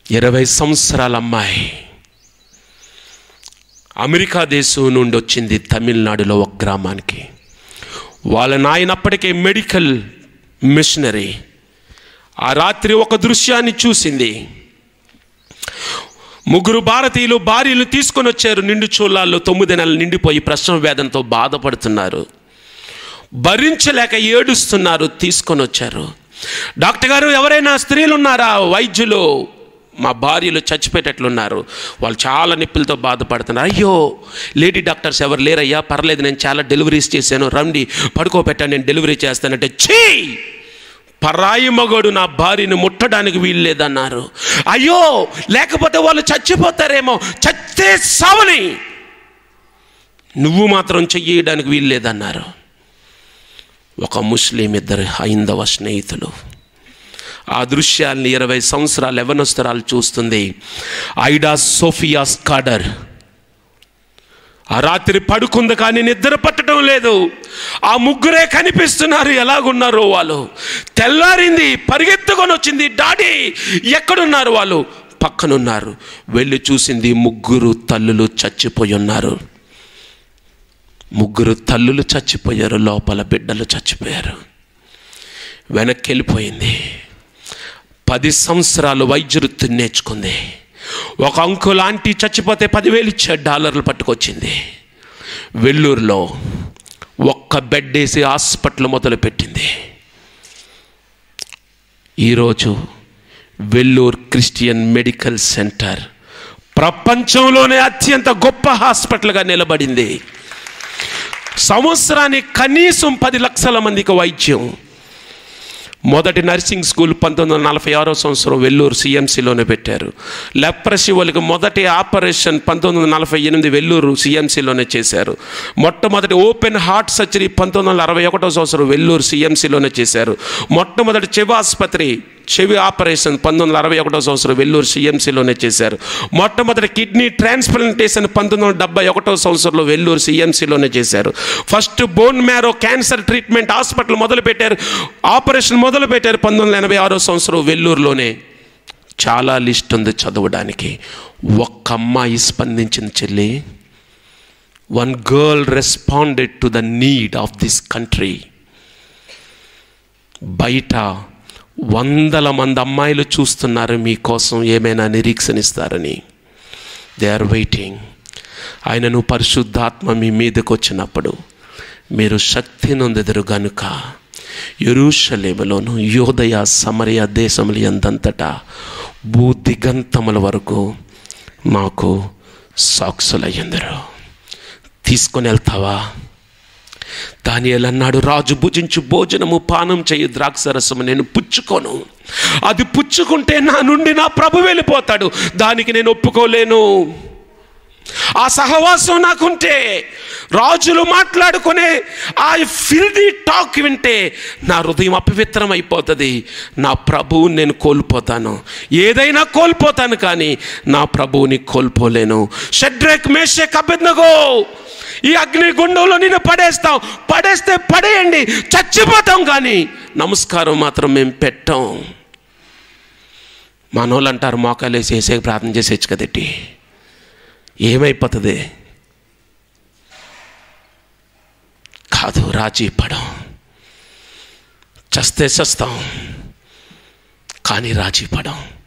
ఇరవై సంవత్సరాల అమ్మాయి అమెరికా దేశం నుండి వచ్చింది తమిళనాడులో ఒక గ్రామానికి వాళ్ళ నాయన అప్పటికే మెడికల్ మిషనరీ ఆ రాత్రి ఒక దృశ్యాన్ని చూసింది ముగ్గురు భారతీయులు భార్యలు తీసుకొని వచ్చారు నిండు చూలాల్లో తొమ్మిది నెలలు నిండిపోయి ప్రసవ వేదనతో బాధపడుతున్నారు భరించలేక ఏడుస్తున్నారు తీసుకొని వచ్చారు డాక్టర్ గారు ఎవరైనా స్త్రీలు ఉన్నారా వైద్యులు మా భార్యలు చచ్చిపోయేటట్లున్నారు వాళ్ళు చాలా నొప్పులతో బాధపడుతున్నారు అయ్యో లేడీ డాక్టర్స్ ఎవరు లేరయ్యా పర్లేదు నేను చాలా డెలివరీస్ చేశాను రండి పడుకోబెట్టాను నేను డెలివరీ చేస్తానంటే ఛీ పరాయి మగోడు నా భార్యను ముట్టడానికి వీలు లేదన్నారు అయ్యో లేకపోతే వాళ్ళు చచ్చిపోతారేమో చచ్చే సావని నువ్వు మాత్రం చెయ్యడానికి వీలు లేదన్నారు ఒక ముస్లిం ఇద్దరు హైందవ స్నేహితులు ఆ దృశ్యాల్ని ఇరవై సంవత్సరాలు యవనస్తురాలు చూస్తుంది ఐడా సోఫియా స్కాడర్ ఆ రాత్రి పడుకుంది కానీ నిద్ర పట్టడం లేదు ఆ ముగ్గురే కనిపిస్తున్నారు ఎలాగున్నారో వాళ్ళు తెల్లారింది పరిగెత్తుకొని వచ్చింది డాడీ ఎక్కడున్నారు వాళ్ళు పక్కనున్నారు వెళ్ళి చూసింది ముగ్గురు తల్లులు చచ్చిపోయి ఉన్నారు ముగ్గురు తల్లులు చచ్చిపోయారు లోపల బిడ్డలు చచ్చిపోయారు వెనక్కి వెళ్ళిపోయింది పది సంవత్సరాలు వైద్య వృత్తిని నేర్చుకుంది ఒక అంకుల్ ఆంటీ చచ్చిపోతే పదివేలు ఇచ్చే డాలర్లు పట్టుకొచ్చింది వెల్లూరులో ఒక్క బెడ్ వేసి హాస్పిటల్ మొదలుపెట్టింది ఈరోజు వెల్లూరు క్రిస్టియన్ మెడికల్ సెంటర్ ప్రపంచంలోనే అత్యంత గొప్ప హాస్పిటల్గా నిలబడింది సంవత్సరానికి కనీసం పది లక్షల మందికి వైద్యం మొదటి నర్సింగ్ స్కూల్ పంతొమ్మిది వందల నలభై ఆరో సంవత్సరం వెల్లూరు సిఎంసిలోనే పెట్టారు లెప్రసీ వాళ్ళకి మొదటి ఆపరేషన్ పంతొమ్మిది వందల నలభై ఎనిమిది వెల్లూరు సిఎంసిలోనే చేశారు మొట్టమొదటి ఓపెన్ హార్ట్ సర్జరీ పంతొమ్మిది వందల అరవై ఒకటో సంవత్సరం వెల్లూరు సిఎంసిలోనే చేశారు మొట్టమొదటి చెవి ఆసుపత్రి చెవి ఆపరేషన్ పంతొమ్మిది వందల అరవై ఒకటో సంవత్సరం వెల్లూరు సిఎంసిలోనే చేశారు మొట్టమొదటి కిడ్నీ ట్రాన్స్ప్లాంటేషన్ పంతొమ్మిది వందల డెబ్బై ఒకటో సంవత్సరంలో వెల్లూరు సిఎంసిలోనే చేశారు first bone marrow cancer treatment hospital మొదలు పెట్టారు ఆపరేషన్ మొదలు పెట్టారు పంతొమ్మిది వందల ఎనభై ఆరో సంవత్సరం వెల్లూరులోనే చాలా లిస్ట్ ఉంది చదవడానికి ఒక్క అమ్మాయి స్పందించింది చెల్లి one girl responded to the need of this country బయట వందల మంది అమ్మాయిలు చూస్తున్నారు మీకోసం ఏమైనా నిరీక్షణిస్తారని దే ఆర్ వెయిటింగ్ ఆయనను పరిశుద్ధాత్మ మీ మీదకి వచ్చినప్పుడు మీరు శక్తి నొందెదరు గనుక ఎరుషలేములోను యోదయ సమరయ దేశములు ఎంతంతటా భూ దిగంతముల వరకు నాకు సాక్షులయ్యందరు తీసుకొని వెళ్తావా దానియేలు అన్నాడు రాజు భుజించు భోజనము పానం చేయు ద్రాక్షరసము నేను పుచ్చుకోను అది పుచ్చుకుంటే నా నుండి నా ప్రభు వెళ్ళిపోతాడు దానికి నేను ఒప్పుకోలేను ఆ సహవాసం నాకుంటే రాజులు మాట్లాడుకునే ఆ ఫిల్దీ టాక్ వింటే నా హృదయం అపవిత్రం అయిపోతుంది నా ప్రభువు నేను కోల్పోతాను ఏదైనా కోల్పోతాను కానీ నా ప్రభువుని కోల్పోలేను షడ్రేక్ మేషక్ అభ్యర్థగో ఈ అగ్ని గుండంలో నేను పడేస్తాం పడేస్తే పడేయండి చచ్చిపోతాం కానీ నమస్కారం మాత్రం మేము పెట్టాం మనోళ్ళు అంటారు మోకాలేసి వేసే ప్రార్థన చేసేచ్చు కదట్టి ఏమైపోతుంది కాదు రాజీ పడం చస్తే చస్తాం కానీ రాజీ పడం